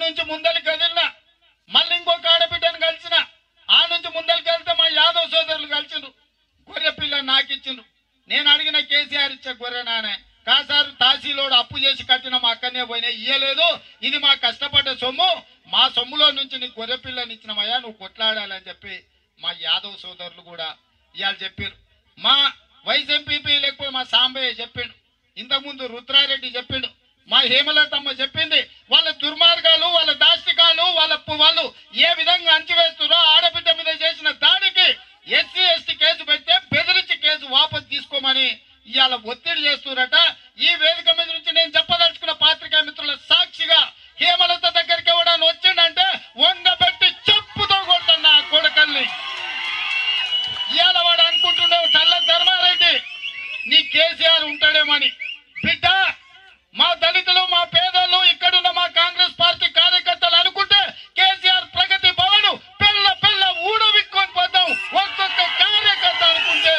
నుంచి ముందరికి కదిలినా మళ్ళీ ఇంకొక ఆడబిడ్డను కలిసిన ఆ నుంచి ముందరికి వెళ్తే మా యాదవ్ సోదరులు కలిసిండ్రు గొర్రె పిల్ల నాకు ఇచ్చిండ్రు నేను అడిగిన కేసీఆర్ ఇచ్చే గొర్రె నానే కాసారు తహసీలోడు అప్పు చేసి కట్టిన మా అక్కనే పోయినా ఇయ్యలేదు ఇది మా కష్టపడ్డ సొమ్ము మా సొమ్ములో నుంచి నీకు గొర్రె పిల్లని ఇచ్చినమయ్యా నువ్వు కొట్లాడాలని చెప్పి మా యాదవ్ సోదరులు కూడా ఇవాళ చెప్పారు మా వైస్ ఎంపీపీ లేకపోతే మా సాంబయ్య చెప్పిండు ఇంతకుముందు రుద్రారెడ్డి చెప్పిండు మా హేమలతమ్మ చెప్పింది వాళ్ళ దుర్మార్గాలు వాళ్ళ దాష్టికాలు వాళ్ళ పు- వాళ్ళు ఏ విధంగా అంచివేస్తున్నారో ఆడబిడ్డ మీద చేసిన దాడికి ఎస్సీ ఎస్టీ కేసు పెడితే బెదిరించి కేసు వాపసు తీసుకోమని ఇవాళ ఒత్తిడి చేస్తున్నారట ఈ వేదిక మీద నుంచి నేను చెప్పదలుచుకున్న పాత్రికా మిత్రుల సాక్షిగా హేమలత దగ్గరికి ఎవడని వచ్చిండంటే వంగబెట్టి చెప్పుతో కొట్టన్న ఆ కొడుకల్ని ఇవాళ వాడు అనుకుంటున్నావు చల్ల ధర్మారెడ్డి నీ కేసీఆర్ ఉంటాడేమని బిడ్డ మా దళితులు మా పేదలు ఇక్కడున్న మా కాంగ్రెస్ పార్టీ కార్యకర్తలు అనుకుంటే కేసీఆర్ ప్రగతి భవన్ పిల్ల పిల్ల ఊడవిక్కొని పోతాం ఒక్కొక్క కార్యకర్త అనుకుంటే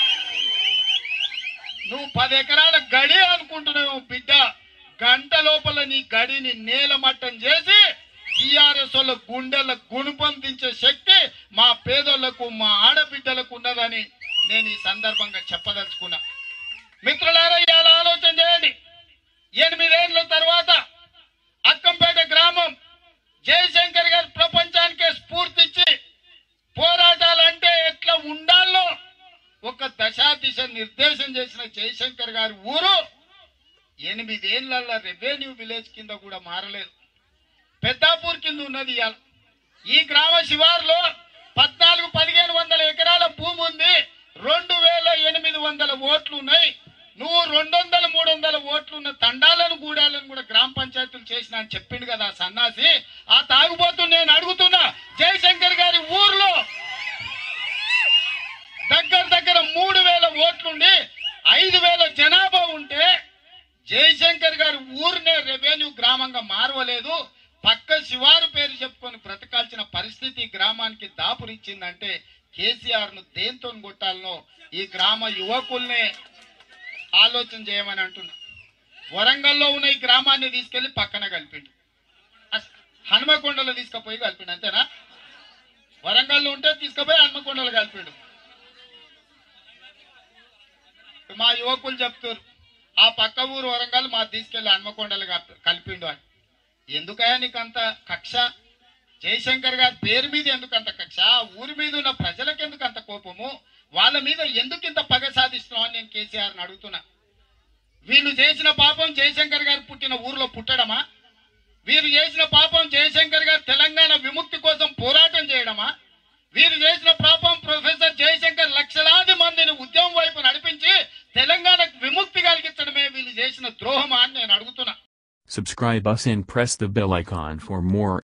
నువ్వు పది ఎకరాల గడి అనుకుంటున్నావు బిడ్డ గంట లోపల నీ గడిని నేలమట్టం చేసి టీఆర్ఎస్ వాళ్ళ గుండెల గుణపొందించే శక్తి మా పేదోళ్లకు మా ఆడబిడ్డలకు ఉన్నదని నేను ఈ సందర్భంగా చెప్పదలుచుకున్నా మిత్రులారా ఇవాళ ఆలోచన చేయండి ఎనిమిదేళ్ల తర్వాత అక్కంపేట గ్రామం జయశంకర్ గారు ప్రపంచానికే స్ఫూర్తిచ్చి పోరాటాలంటే ఎట్లా ఉండాలో ఒక దశా దిశ నిర్దేశం చేసిన జయశంకర్ గారి ఊరు ఎనిమిదేళ్లలో రెవెన్యూ విలేజ్ కింద కూడా మారలేదు పెద్దాపూర్ కింద ఉన్నది ఇవాళ ఈ గ్రామ శివారులో పద్నాలుగు పదిహేను వందల ఎకరాల భూమి ఉంది రెండు వేల ఎనిమిది వందల ఓట్లు ఉన్నాయి నువ్వు రెండు వందల మూడు వందల ఓట్లు ఉన్న తండాలను గూడాలను కూడా గ్రామ పంచాయతీలు చేసిన అని చెప్పిండు కదా ఆ సన్నాసి ఆ తాగుబోతు నేను అడుగుతున్నా జయశంకర్ గారి ఊర్లో దగ్గర దగ్గర మూడు వేల ఓట్లుండి ఐదు వేల జనాభా ఉంటే జయశంకర్ గారి ఊరినే రెవెన్యూ గ్రామంగా మారవలేదు పక్క శివారు పేరు చెప్పుకొని బ్రతకాల్సిన పరిస్థితి ఈ గ్రామానికి దాపురిచ్చిందంటే కేసీఆర్ ను దేంతో కొట్టాలనో ఈ గ్రామ యువకుల్నే ఆలోచన చేయమని అంటున్నా వరంగల్లో ఉన్న ఈ గ్రామాన్ని తీసుకెళ్లి పక్కన కలిపిండు అస్- హనుమకొండలో తీసుకుపోయి కలిపిండు అంతేనా వరంగల్లో ఉంటే తీసుకుపోయి హనుమకొండలో కలిపిండు మా యువకులు చెప్తారు ఆ పక్క ఊరు వరంగల్ మా తీసుకెళ్లి హన్మకొండలు కప్- కలిపిండు అని ఎందుకయ్యా నీకు అంత కక్ష జయశంకర్ గారి పేరు మీద ఎందుకు అంత కక్ష ఆ ఊరి మీద ఉన్న ప్రజలకు ఎందుకు అంత కోపము వాళ్ళ మీద ఎందుకు ఇంత పగ సాధిస్తున్నావు అని నేను కేసీఆర్ని అడుగుతున్నా వీళ్ళు చేసిన పాపం జయశంకర్ గారు పుట్టిన ఊర్లో పుట్టడమా వీరు చేసిన పాపం జయశంకర్ గారు తెలంగాణ విముక్తి కోసం పోరాటం చేయడమా వీరు చేసిన పాపం ప్రొఫెసర్ జయశంకర్ లక్షలాది మందిని ఉద్యమం వైపు నడిపించి తెలంగాణకు విముక్తి కలిగించడమే వీళ్ళు చేసిన ద్రోహమా అని నేను అడుగుతున్నా Subscribe us and press the bell icon for more